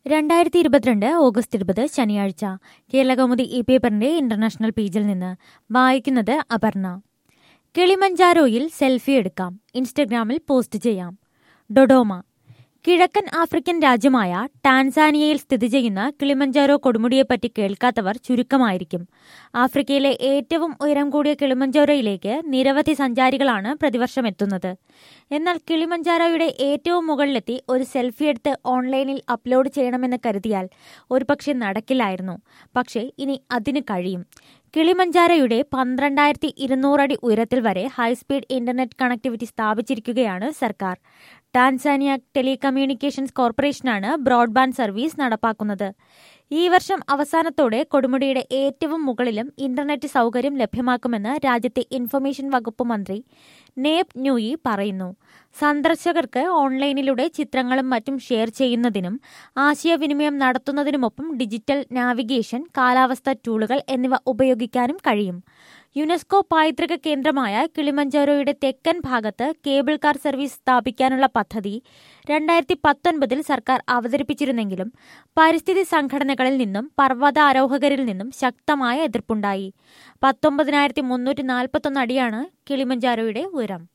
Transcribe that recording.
രണ്ടായിരത്തി ഇരുപത്തിരണ്ട് ഓഗസ്റ്റ് ഇരുപത് ശനിയാഴ്ച കേരളകൗമുദി ഈ പേപ്പറിന്റെ ഇന്റർനാഷണൽ പേജിൽ നിന്ന് വായിക്കുന്നത് അപർണ കിളിമഞ്ചാരോയിൽ സെൽഫി എടുക്കാം ഇൻസ്റ്റഗ്രാമിൽ പോസ്റ്റ് ചെയ്യാം ഡൊഡോമ കിഴക്കൻ ആഫ്രിക്കൻ രാജ്യമായ ടാൻസാനിയയിൽ സ്ഥിതി ചെയ്യുന്ന കിളിമഞ്ചാരോ കൊടുമുടിയെപ്പറ്റി കേൾക്കാത്തവർ ചുരുക്കമായിരിക്കും ആഫ്രിക്കയിലെ ഏറ്റവും ഉയരം കൂടിയ കിളിമഞ്ചാരോയിലേക്ക് നിരവധി സഞ്ചാരികളാണ് പ്രതിവർഷം എത്തുന്നത് എന്നാൽ കിളിമഞ്ചാരോയുടെ ഏറ്റവും മുകളിലെത്തി ഒരു സെൽഫി എടുത്ത് ഓൺലൈനിൽ അപ്ലോഡ് ചെയ്യണമെന്ന് കരുതിയാൽ ഒരുപക്ഷെ നടക്കില്ലായിരുന്നു പക്ഷേ ഇനി അതിന് കഴിയും കിളിമഞ്ചാരയുടെ പന്ത്രണ്ടായിരത്തി ഇരുന്നൂറടി ഉയരത്തിൽ വരെ ഹൈസ്പീഡ് ഇന്റർനെറ്റ് കണക്ടിവിറ്റി സ്ഥാപിച്ചിരിക്കുകയാണ് സർക്കാർ ടാൻസാനിയ ടെലികമ്മ്യൂണിക്കേഷൻസ് കോർപ്പറേഷനാണ് ബ്രോഡ്ബാൻഡ് സർവീസ് നടപ്പാക്കുന്നത് ഈ വർഷം അവസാനത്തോടെ കൊടുമുടിയുടെ ഏറ്റവും മുകളിലും ഇന്റർനെറ്റ് സൗകര്യം ലഭ്യമാക്കുമെന്ന് രാജ്യത്തെ ഇൻഫർമേഷൻ വകുപ്പ് മന്ത്രി നേബ് ന്യൂയി പറയുന്നു സന്ദർശകർക്ക് ഓൺലൈനിലൂടെ ചിത്രങ്ങളും മറ്റും ഷെയർ ചെയ്യുന്നതിനും ആശയവിനിമയം നടത്തുന്നതിനുമൊപ്പം ഡിജിറ്റൽ നാവിഗേഷൻ കാലാവസ്ഥ ടൂളുകൾ എന്നിവ ഉപയോഗിക്കാനും കഴിയും യുനെസ്കോ പൈതൃക കേന്ദ്രമായ കിളിമഞ്ചാരോയുടെ തെക്കൻ ഭാഗത്ത് കേബിൾ കാർ സർവീസ് സ്ഥാപിക്കാനുള്ള പദ്ധതി രണ്ടായിരത്തി പത്തൊൻപതിൽ സർക്കാർ അവതരിപ്പിച്ചിരുന്നെങ്കിലും പരിസ്ഥിതി സംഘടനകളിൽ നിന്നും പർവ്വതാരോഹകരിൽ നിന്നും ശക്തമായ എതിർപ്പുണ്ടായി പത്തൊമ്പതിനായിരത്തി മുന്നൂറ്റി നാൽപ്പത്തൊന്ന് അടിയാണ് കിളിമഞ്ചാരോയുടെ ഉയരം